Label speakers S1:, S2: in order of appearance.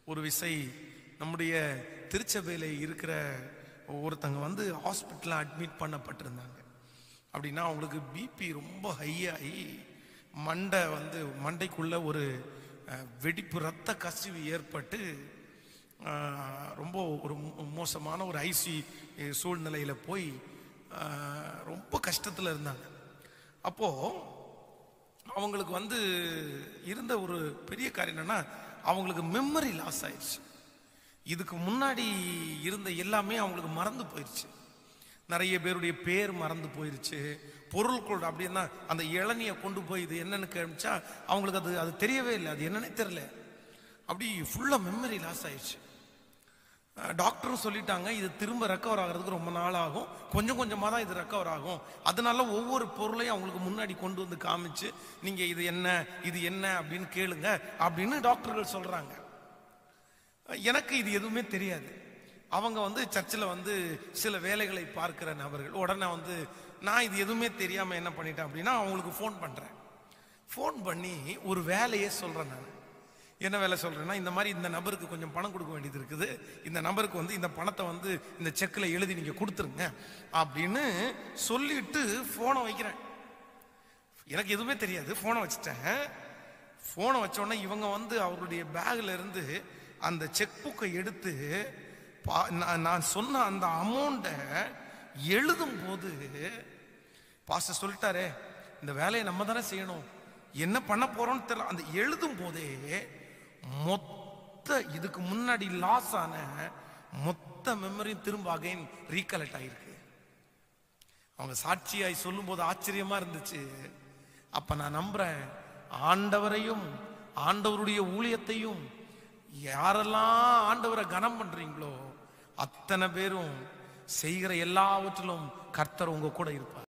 S1: ஒரு விசை நம்முடைய திருச்சபையில் இருக்கிற ஒருத்தங்க வந்து ஹாஸ்பிட்டலில் அட்மிட் பண்ணப்பட்டிருந்தாங்க அப்படின்னா அவங்களுக்கு பிபி ரொம்ப ஹையாகி மண்டை வந்து மண்டைக்குள்ள ஒரு அஹ், வெடிப்பு ரத்த கசிவு ஏற்பட்டு அஹ், ரொம்ப ஒரு மோ- மோசமான ஒரு ஐசி சூழ்நிலையில் போய் அஹ், ரொம்ப கஷ்டத்தில் இருந்தாங்க அப்போது அவங்களுக்கு வந்து இருந்த ஒரு பெரிய காரியம் என்னன்னா அவங்களுக்கு மெமரி லாஸ் ஆயிடுச்சு இதுக்கு முன்னாடி இருந்த எல்லாமே அவங்களுக்கு மறந்து போயிடுச்சு நிறைய பேருடைய பேர் மறந்து போயிருச்சு பொருட்கள் அப்படின்னா அந்த இளநியை கொண்டு போய் இது என்னன்னு கேமிச்சா அவங்களுக்கு அது அது தெரியவே இல்லை அது என்னன்னே தெரியல அப்படி ஃபுல்லாக மெமரி லாஸ் ஆயிடுச்சு அஹ் டாக்டரும் சொல்லிட்டாங்க இது திரும்ப ரெக்கவர் ஆகிறதுக்கு ரொம்ப நாள் ஆகும் கொஞ்சம் கொஞ்சமாக தான் இது ரெக்கவர் ஆகும் அதனால ஒவ்வொரு பொருளையும் அவங்களுக்கு முன்னாடி கொண்டு வந்து காமிச்சு நீங்கள் இது என்ன இது என்ன அப்படின்னு கேளுங்க அப்படின்னு டாக்டர்கள் சொல்கிறாங்க எனக்கு இது எதுவுமே தெரியாது அவங்க வந்து சர்ச்சில் வந்து சில வேலைகளை பார்க்கிற நபர்கள் உடனே வந்து நான் இது எதுவுமே தெரியாமல் என்ன பண்ணிட்டேன் அப்படின்னா அவங்களுக்கு ஃபோன் பண்ணுறேன் ஃபோன் பண்ணி ஒரு வேலையே சொல்கிறேன் நான் என்ன வேலை சொல்கிறேன்னா இந்த மாதிரி இந்த நபருக்கு கொஞ்சம் பணம் கொடுக்க வேண்டியது இருக்குது இந்த நபருக்கு வந்து இந்த பணத்தை வந்து இந்த செக்கில் எழுதி நீங்கள் கொடுத்துருங்க அப்படின்னு சொல்லிட்டு ஃபோனை வைக்கிறேன் எனக்கு எதுவுமே தெரியாது ஃபோனை வச்சுட்டேன் ஃபோனை வச்சோடனே இவங்க வந்து அவருடைய பேக்ல இருந்து அந்த செக் புக்கை எடுத்து பா- நான் நான் சொன்ன அந்த அமௌண்ட்டை எழுதும் போது பாஸ்டர் சொல்லிட்டாரே இந்த வேலையை நம்ம தானே செய்யணும் என்ன பண்ண போறோம்னு தெரியல அந்த எழுதும் போதே மொத்த இதுக்கு முன்னாடி லாஸ் ஆன மொத்த மெமரியும் திரும்ப அகைன் ரீகலெக்ட் ஆயிருக்கு அவங்க சாட்சியாய் சொல்லும்போது ஆச்சரியமா இருந்துச்சு அப்ப நான் நம்புறேன் ஆண்டவரையும் ஆண்டவருடைய ஊழியத்தையும் யாரெல்லாம் ஆண்டவரை கனம் பண்றீங்களோ அத்தனை பேரும் செய்கிற எல்லாவற்றிலும் கர்த்தர் உங்க கூட இருப்பார்